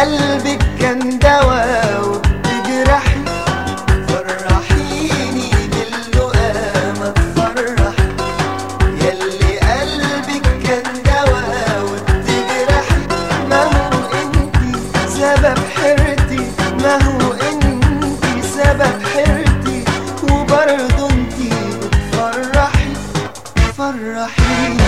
قلبك كان دواء وبتجرحي فرحيني باللقامة تفرحي يلي قلبك كان دواء وبتجرحي ما هو انتي سبب حيرتي ما هو انتي سبب حيرتي وبرضه انتي بتفرحي فرحيني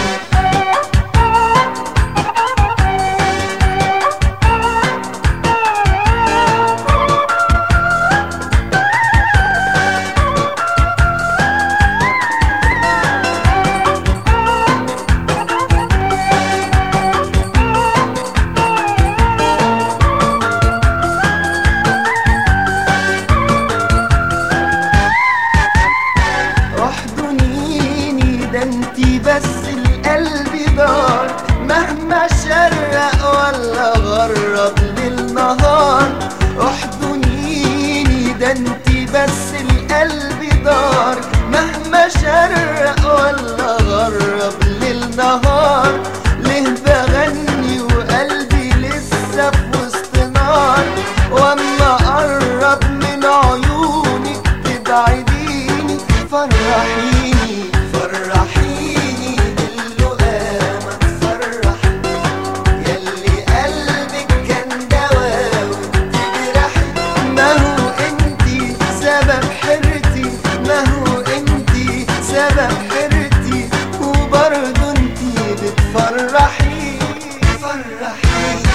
احضنيني ده انتي بس القلب دار مهما شرق ولا غرب للنهار احضنيني ده انتي بس القلب دار مهما شرق ولا غرب للنهار ليه بغني وقلبي لسه في وسط نار واما اقرب من عيونك تبعديني فرحيني فرحيني باللقامة تفرحي يلي قلبك كان دواء وبتجرحي ما هو انتي سبب حيرتي ما هو انتي سبب حيرتي وبرضه انتي بتفرحي فرحيني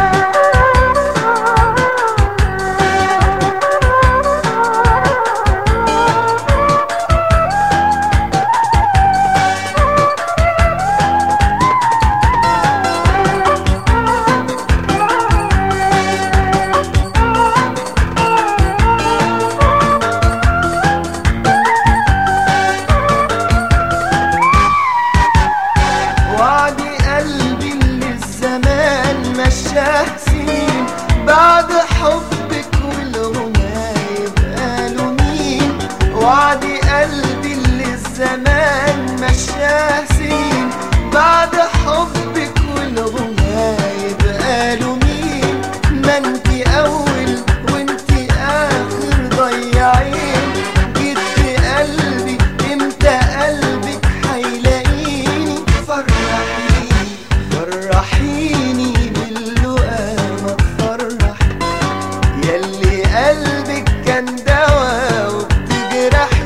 وعدي قلبي اللي الزمان مشاه سنين بعد حبك والغنى يبقى له مين وعدي قلبي اللي الزمان مشاه سنين بعد حبك والغنى يبقى له مين ما انتي اول وانتي اخر ضيعين جيت في قلبي امتى قلبك هيلاقيني فرحيني فرحيني باللقامة تفرحي يلي قلبك كان دواء وبتجرحي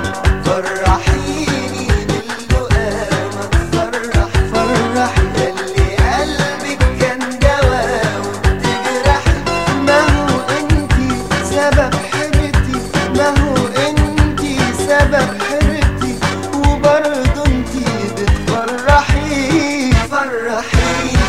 فرحيني باللقامة تفرحي فرحي يلي قلبك كان دواء وبتجرحي ما هو انتي سبب حيرتي ما هو انتي سبب حيرتي وبرضه انتي بتفرحي فرحيني